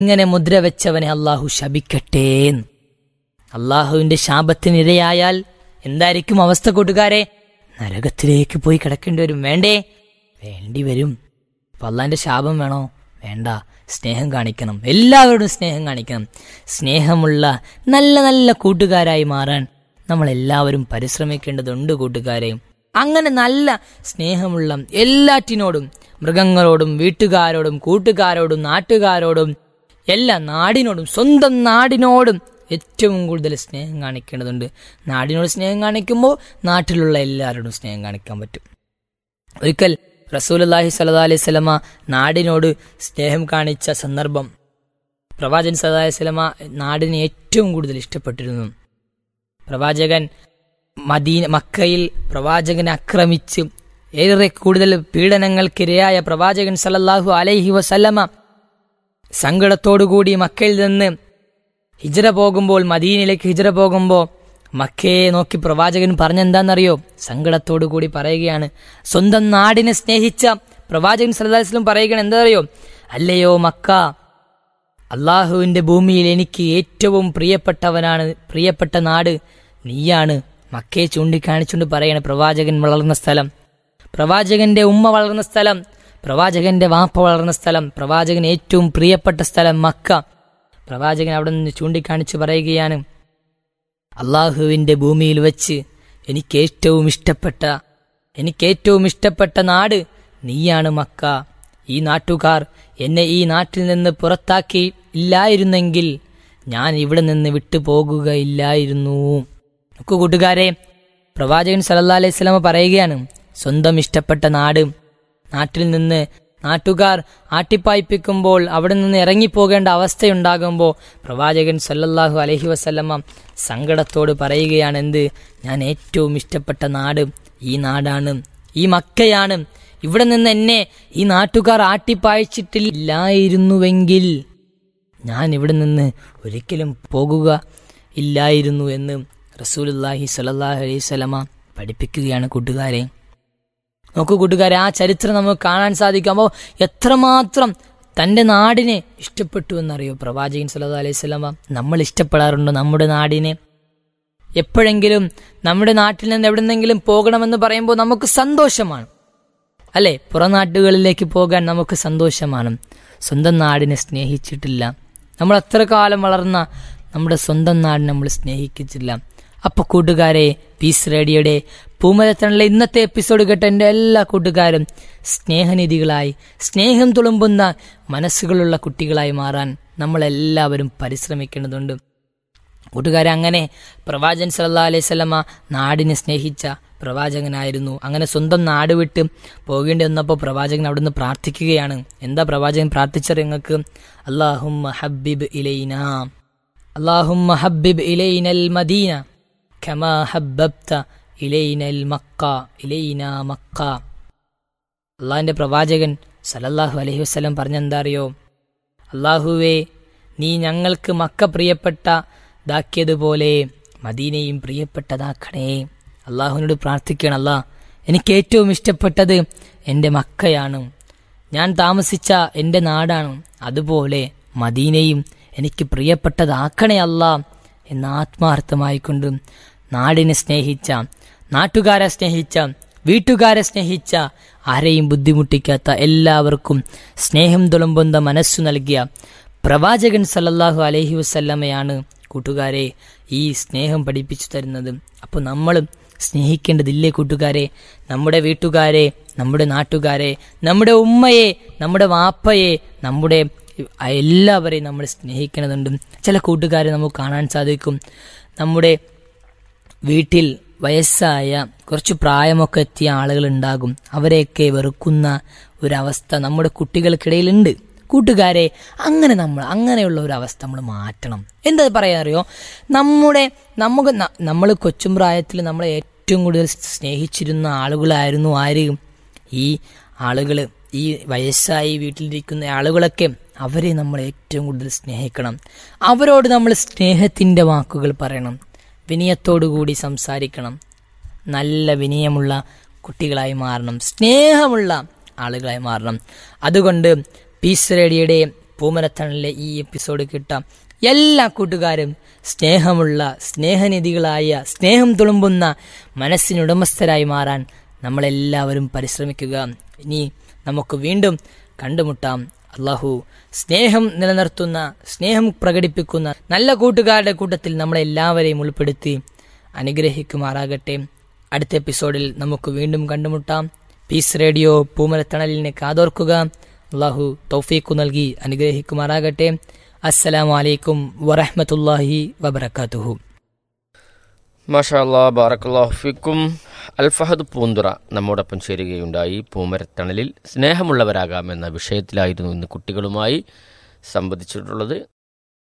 ഇങ്ങനെ മുദ്ര വെച്ചവനെ അള്ളാഹു ശപിക്കട്ടെ അള്ളാഹുവിന്റെ ശാപത്തിനിരയായാൽ എന്തായിരിക്കും അവസ്ഥ കൂട്ടുകാരെ നരകത്തിലേക്ക് പോയി കിടക്കേണ്ടി വരും വേണ്ടേ വേണ്ടി വരും അപ്പൊ അള്ളാന്റെ ശാപം വേണോ വേണ്ട സ്നേഹം കാണിക്കണം എല്ലാവരോടും സ്നേഹം കാണിക്കണം സ്നേഹമുള്ള നല്ല നല്ല കൂട്ടുകാരായി മാറാൻ നമ്മൾ എല്ലാവരും പരിശ്രമിക്കേണ്ടതുണ്ട് കൂട്ടുകാരെ അങ്ങനെ നല്ല സ്നേഹമുള്ള എല്ലാറ്റിനോടും മൃഗങ്ങളോടും വീട്ടുകാരോടും കൂട്ടുകാരോടും നാട്ടുകാരോടും എല്ലാ നാടിനോടും സ്വന്തം നാടിനോടും ഏറ്റവും കൂടുതൽ സ്നേഹം കാണിക്കേണ്ടതുണ്ട് നാടിനോട് സ്നേഹം കാണിക്കുമ്പോൾ നാട്ടിലുള്ള എല്ലാവരോടും സ്നേഹം കാണിക്കാൻ പറ്റും ഒരിക്കൽ റസൂലി സല്ലാ അലൈഹി സ്വലമ നാടിനോട് സ്നേഹം കാണിച്ച സന്ദർഭം പ്രവാചകൻ സല്ലാ അലൈഹി സ്വലമ നാടിനെ ഏറ്റവും കൂടുതൽ ഇഷ്ടപ്പെട്ടിരുന്നു പ്രവാചകൻ മദീന മക്കയിൽ പ്രവാചകനെ ആക്രമിച്ച് ഏറെ കൂടുതൽ പീഡനങ്ങൾക്കിരയായ പ്രവാചകൻ സല്ലല്ലാഹു അലൈഹി വസല്ലമ സങ്കടത്തോടുകൂടി മക്കയിൽ നിന്ന് ഹിജ്റ പോകുമ്പോൾ മദീനയിലേക്ക് ഹിജ്റ പോകുമ്പോൾ മക്കയെ നോക്കി പ്രവാചകൻ പറഞ്ഞെന്താണെന്നറിയോ സങ്കടത്തോടു കൂടി പറയുകയാണ് സ്വന്തം നാടിനെ സ്നേഹിച്ച പ്രവാചകൻ സല്ലാസ്ലും പറയുകയാണ് എന്താ അറിയോ അല്ലയോ മക്ക അള്ളാഹുവിന്റെ ഭൂമിയിൽ എനിക്ക് ഏറ്റവും പ്രിയപ്പെട്ടവനാണ് പ്രിയപ്പെട്ട നാട് നീയാണ് മക്കയെ ചൂണ്ടിക്കാണിച്ചുകൊണ്ട് പറയാണ് പ്രവാചകൻ വളർന്ന സ്ഥലം പ്രവാചകന്റെ ഉമ്മ വളർന്ന സ്ഥലം പ്രവാചകന്റെ വാപ്പ വളർന്ന സ്ഥലം പ്രവാചകൻ ഏറ്റവും പ്രിയപ്പെട്ട സ്ഥലം മക്ക പ്രവാചകൻ അവിടെ നിന്ന് ചൂണ്ടിക്കാണിച്ച് പറയുകയാണ് അള്ളാഹുവിന്റെ ഭൂമിയിൽ വെച്ച് എനിക്ക് ഏറ്റവും ഇഷ്ടപ്പെട്ട എനിക്ക് ഏറ്റവും ഇഷ്ടപ്പെട്ട നാട് നീയാണ് മക്ക ഈ നാട്ടുകാർ എന്നെ ഈ നാട്ടിൽ നിന്ന് പുറത്താക്കി ഇല്ലായിരുന്നെങ്കിൽ ഞാൻ ഇവിടെ നിന്ന് വിട്ടു പോകുകയില്ലായിരുന്നു നോക്കൂ കൂട്ടുകാരെ പ്രവാചകൻ സലല്ലാ അലൈഹി സ്വലമ പറയുകയാണ് സ്വന്തം ഇഷ്ടപ്പെട്ട നാട് നാട്ടിൽ നിന്ന് നാട്ടുകാർ ആട്ടിപ്പായിപ്പിക്കുമ്പോൾ അവിടെ നിന്ന് ഇറങ്ങിപ്പോകേണ്ട അവസ്ഥയുണ്ടാകുമ്പോൾ പ്രവാചകൻ സല്ലല്ലാഹു അലഹി വസല്ലമ്മ സങ്കടത്തോട് പറയുകയാണ് എന്ത് ഞാൻ ഏറ്റവും ഇഷ്ടപ്പെട്ട നാട് ഈ നാടാണ് ഈ മക്കയാണ് ഇവിടെ നിന്ന് എന്നെ ഈ നാട്ടുകാർ ആട്ടിപ്പായിച്ചിട്ടില്ലായിരുന്നുവെങ്കിൽ ഞാൻ ഇവിടെ നിന്ന് ഒരിക്കലും പോകുക ഇല്ലായിരുന്നു എന്ന് റസൂലുല്ലാഹി സലല്ലാഹു അലൈഹി സ്വലമ പഠിപ്പിക്കുകയാണ് കൂട്ടുകാരെ നോക്കൂ കൂട്ടുകാരെ ആ ചരിത്രം നമുക്ക് കാണാൻ സാധിക്കുമ്പോൾ എത്രമാത്രം തൻ്റെ നാടിനെ ഇഷ്ടപ്പെട്ടു എന്നറിയോ പ്രവാചകൻ സല്ലാ അലൈഹി സ്വലമ നമ്മൾ ഇഷ്ടപ്പെടാറുണ്ടോ നമ്മുടെ നാടിനെ എപ്പോഴെങ്കിലും നമ്മുടെ നാട്ടിൽ നിന്ന് എവിടെന്നെങ്കിലും പോകണമെന്ന് പറയുമ്പോൾ നമുക്ക് സന്തോഷമാണ് അല്ലെ പുറനാട്ടുകളിലേക്ക് പോകാൻ നമുക്ക് സന്തോഷമാണ് സ്വന്തം നാടിനെ സ്നേഹിച്ചിട്ടില്ല നമ്മൾ അത്ര കാലം വളർന്ന നമ്മുടെ സ്വന്തം നാടിനെ നമ്മൾ സ്നേഹിച്ചിട്ടില്ല അപ്പൊ കൂട്ടുകാരെ പീസ് റേഡിയോയുടെ പൂമരത്തണിലെ ഇന്നത്തെ എപ്പിസോഡ് കേട്ട എൻ്റെ എല്ലാ കൂട്ടുകാരും സ്നേഹനിധികളായി സ്നേഹം തുളുമ്പുന്ന മനസ്സുകളുള്ള കുട്ടികളായി മാറാൻ നമ്മളെല്ലാവരും പരിശ്രമിക്കേണ്ടതുണ്ട് കൂട്ടുകാരെ അങ്ങനെ പ്രവാചകൻ സല്ലാ അലൈഹി സ്വലമ നാടിനെ സ്നേഹിച്ച പ്രവാചകനായിരുന്നു അങ്ങനെ സ്വന്തം നാട് വിട്ട് പോകേണ്ടി വന്നപ്പോൾ പ്രവാചകൻ അവിടുന്ന് പ്രാർത്ഥിക്കുകയാണ് എന്താ പ്രവാചകൻ പ്രാർത്ഥിച്ചത് നിങ്ങൾക്ക് അള്ളാഹും ഹബിബ് ഇലൈന അള്ളാഹും ഹബിബ് ഇലൈനൽ മദീന كما حببت إلينا المكة إلينا مكة അള്ളാഹിന്റെ പ്രവാചകൻ സലല്ലാഹു അലഹി വസ്ലം പറഞ്ഞെന്താ അറിയോ അള്ളാഹുവേ നീ ഞങ്ങൾക്ക് മക്ക പ്രിയപ്പെട്ടതാക്കിയതുപോലെ മദീനയും പ്രിയപ്പെട്ടതാക്കണേ അള്ളാഹുവിനോട് പ്രാർത്ഥിക്കണം അല്ലാ എനിക്ക് ഏറ്റവും ഇഷ്ടപ്പെട്ടത് എൻ്റെ മക്കയാണ് ഞാൻ താമസിച്ച എൻ്റെ നാടാണ് അതുപോലെ മദീനയും എനിക്ക് പ്രിയപ്പെട്ടതാക്കണേ അല്ല എന്ന് ആത്മാർത്ഥമായിക്കൊണ്ട് നാടിനെ സ്നേഹിച്ച നാട്ടുകാരെ സ്നേഹിച്ച വീട്ടുകാരെ സ്നേഹിച്ച ആരെയും ബുദ്ധിമുട്ടിക്കാത്ത എല്ലാവർക്കും സ്നേഹം തുളുമ്പുന്ന മനസ്സു നൽകിയ പ്രവാചകൻ സല്ലല്ലാഹു അലഹി വസ്ല്ലമയാണ് കൂട്ടുകാരെ ഈ സ്നേഹം പഠിപ്പിച്ചു തരുന്നത് അപ്പോൾ നമ്മളും സ്നേഹിക്കേണ്ടതില്ലേ കൂട്ടുകാരെ നമ്മുടെ വീട്ടുകാരെ നമ്മുടെ നാട്ടുകാരെ നമ്മുടെ ഉമ്മയെ നമ്മുടെ വാപ്പയെ നമ്മുടെ എല്ലാവരെയും നമ്മൾ സ്നേഹിക്കേണ്ടതുണ്ട് ചില കൂട്ടുകാരെ നമുക്ക് കാണാൻ സാധിക്കും നമ്മുടെ വീട്ടിൽ വയസ്സായ കുറച്ച് പ്രായമൊക്കെ എത്തിയ ആളുകൾ ഉണ്ടാകും അവരെയൊക്കെ വെറുക്കുന്ന ഒരവസ്ഥ നമ്മുടെ കുട്ടികൾക്കിടയിലുണ്ട് കൂട്ടുകാരെ അങ്ങനെ നമ്മൾ അങ്ങനെയുള്ള ഒരു അവസ്ഥ നമ്മൾ മാറ്റണം എന്താ പറയാറിയോ നമ്മുടെ നമുക്ക് നമ്മൾ കൊച്ചും പ്രായത്തിൽ നമ്മളെ ഏറ്റവും കൂടുതൽ സ്നേഹിച്ചിരുന്ന ആളുകളായിരുന്നു ആര് ഈ ആളുകൾ ഈ വയസ്സായി വീട്ടിലിരിക്കുന്ന ആളുകളൊക്കെ അവരെ നമ്മൾ ഏറ്റവും കൂടുതൽ സ്നേഹിക്കണം അവരോട് നമ്മൾ സ്നേഹത്തിൻ്റെ വാക്കുകൾ പറയണം വിനയത്തോടുകൂടി സംസാരിക്കണം നല്ല വിനയമുള്ള കുട്ടികളായി മാറണം സ്നേഹമുള്ള ആളുകളായി മാറണം അതുകൊണ്ട് പീസ് റേഡിയോയുടെ പൂമരത്തണലിലെ ഈ എപ്പിസോഡ് കിട്ടാം എല്ലാ കൂട്ടുകാരും സ്നേഹമുള്ള സ്നേഹനിധികളായ സ്നേഹം തുളുമ്പുന്ന മനസ്സിനുടമസ്ഥരായി മാറാൻ നമ്മളെല്ലാവരും പരിശ്രമിക്കുക ഇനി നമുക്ക് വീണ്ടും കണ്ടുമുട്ടാം അള്ളാഹു സ്നേഹം നിലനിർത്തുന്ന സ്നേഹം പ്രകടിപ്പിക്കുന്ന നല്ല കൂട്ടുകാരുടെ കൂട്ടത്തിൽ നമ്മളെല്ലാവരെയും ഉൾപ്പെടുത്തി അനുഗ്രഹിക്കുമാറാകട്ടെ അടുത്ത എപ്പിസോഡിൽ നമുക്ക് വീണ്ടും കണ്ടുമുട്ടാം പീസ് റേഡിയോ പൂമരത്തണലിനെ കാതോർക്കുക അള്ളാഹു തൗഫീഖു നൽകി അനുഗ്രഹിക്കുമാറാകട്ടെ അസ്സലാമു അലൈക്കും വറഹ്മത്തുള്ളാഹി വബറകാതുഹു മാഷാ അല്ലാ ബാറക്കല്ലാഹു ഫിക്കും അൽഫഹദ് പൂന്തുറ നമ്മോടൊപ്പം ചേരുകയുണ്ടായി പൂമരത്തണലിൽ സ്നേഹമുള്ളവരാകാം എന്ന വിഷയത്തിലായിരുന്നു ഇന്ന് കുട്ടികളുമായി സംവദിച്ചിട്ടുള്ളത്